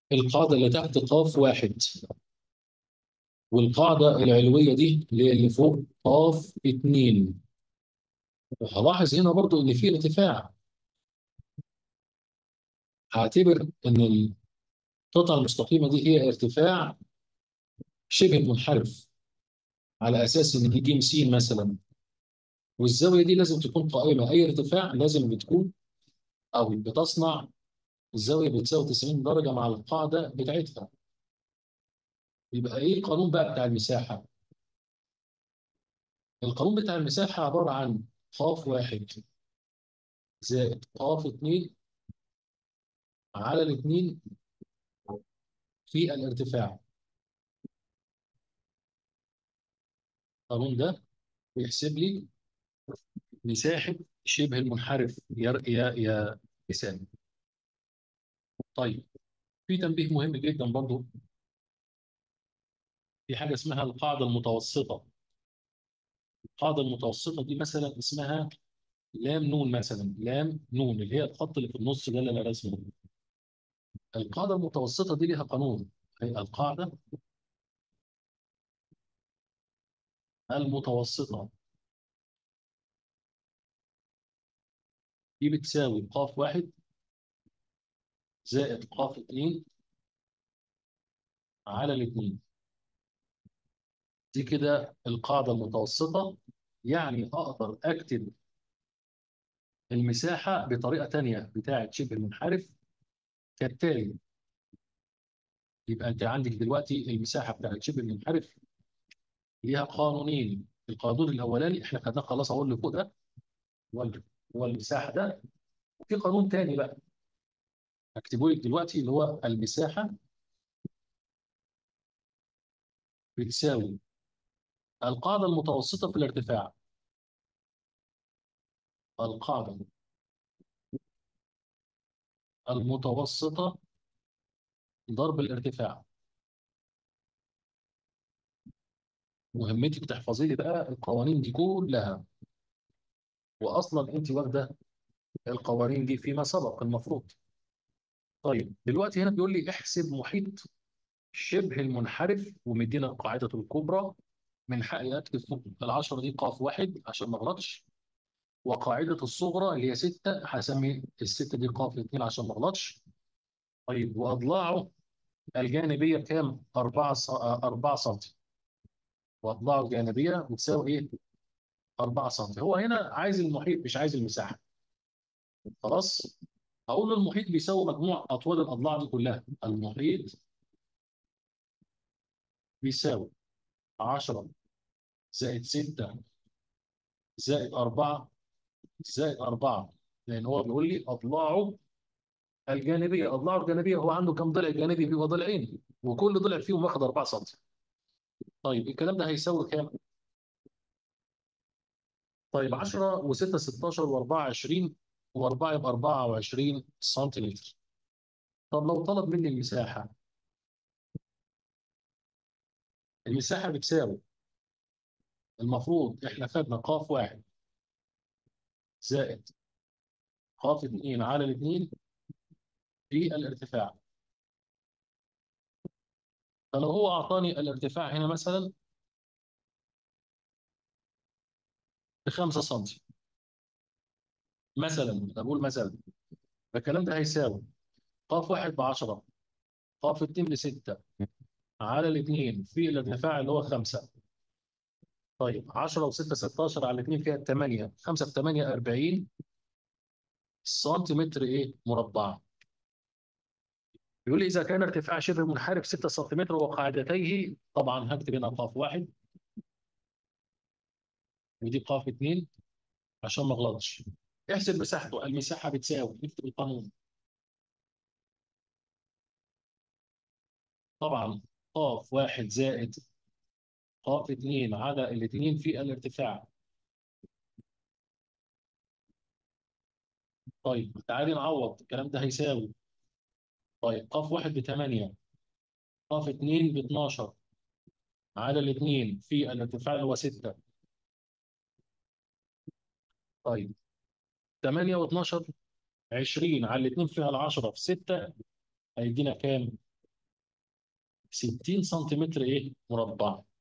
القاعدة اللي تحت قاف واحد والقاعدة العلوية دي اللي هي اللي فوق قاف اتنين هلاحظ هنا برضو إن في ارتفاع هعتبر إن القطعة المستقيمة دي هي ارتفاع شبه منحرف على أساس إن دي ج س مثلا والزاوية دي لازم تكون قائمة أي ارتفاع لازم بتكون أو بتصنع الزاوية بتساوي 90 درجة مع القاعدة بتاعتها يبقى إيه القانون بقى بتاع المساحة؟ القانون بتاع المساحة عبارة عن قاف واحد زائد قاف اتنين على الاتنين في الارتفاع القانون ده بيحسب لي مساحة شبه المنحرف يا يا يا لسان طيب في تنبيه مهم جدا برضو في حاجة اسمها القاعدة المتوسطة القاعدة المتوسطة دي مثلا اسمها لام نون مثلا لام نون اللي هي الخط اللي في النص ده اللي انا رسمه القاعدة المتوسطة دي ليها قانون هي القاعدة المتوسطة دي بتساوي قاف واحد زائد قاف اتنين على الاتنين دي كده القاعدة المتوسطة يعني أقدر أكتب المساحة بطريقة تانية بتاعة شبه المنحرف كالتالي يبقى أنت عندك دلوقتي المساحة بتاعة شبه المنحرف ليها قانونين القانون الأولاني إحنا خدناه خلاص أهو اللي فوق ده هو هو المساحة ده وفي قانون تاني بقى هكتبه لك دلوقتي اللي هو المساحة بتساوي القاعدة المتوسطة في الارتفاع القاعدة المتوسطة ضرب الارتفاع مهمتك تحفظي لي بقى القوانين دي كلها واصلا انت واخده القوانين دي فيما سبق المفروض طيب دلوقتي هنا بيقول لي احسب محيط شبه المنحرف ومدينا القاعده الكبرى من حقي اكتب فوق العشرة دي قاف واحد عشان ما اغلطش وقاعده الصغرى اللي هي 6 هسمي الستة دي قاف اثنين عشان ما اغلطش طيب واضلاعه الجانبيه كام؟ 4 4 سم واضلاعه الجانبيه بتساوي ايه؟ 4 سم هو هنا عايز المحيط مش عايز المساحه خلاص هقول المحيط بيساوي مجموع اطوال الاضلاع دي كلها المحيط بيساوي 10 زائد 6 زائد 4 زائد 4 لان هو بيقول لي اضلاعه الجانبيه اضلاعه الجانبيه هو عنده كم ضلع جانبي بيبقى ضلعين وكل ضلع فيهم واخد 4 سم طيب الكلام ده هيساوي كام؟ طيب 10 و6 16 و4 20 و4 يبقى 24 سنتيمتر طب لو طلب مني المساحة المساحة بتساوي المفروض احنا خدنا قاف واحد زائد قاف اثنين على الاثنين في الارتفاع فلو هو أعطاني الارتفاع هنا مثلا ب 5 سم مثلا بقول مثلا فالكلام ده هيساوي قاف واحد ب 10 قاف اتنين ب 6 على الاثنين في الارتفاع اللي هو 5 طيب 10 و6 16 على الاثنين فيها 8 5 في 8 40 سنتيمتر ايه مربع يقول لي اذا كان ارتفاع شبه منحرف 6 سنتيمتر وقاعدتيه طبعا هكتب هنا قاف واحد ودي قاف اثنين عشان ما اغلطش احسب مساحته المساحه بتساوي نكتب القانون طبعا قاف واحد زائد قاف اثنين على الاثنين في الارتفاع طيب تعالي نعوض الكلام ده هيساوي طيب قاف واحد ب 8 قاف اثنين ب 12 على الاثنين في الارتفاع اللي هو 6 طيب 8 و12 20 على الاثنين فيها ال 10 في 6 هيدينا كام؟ 60 سنتيمتر ايه مربع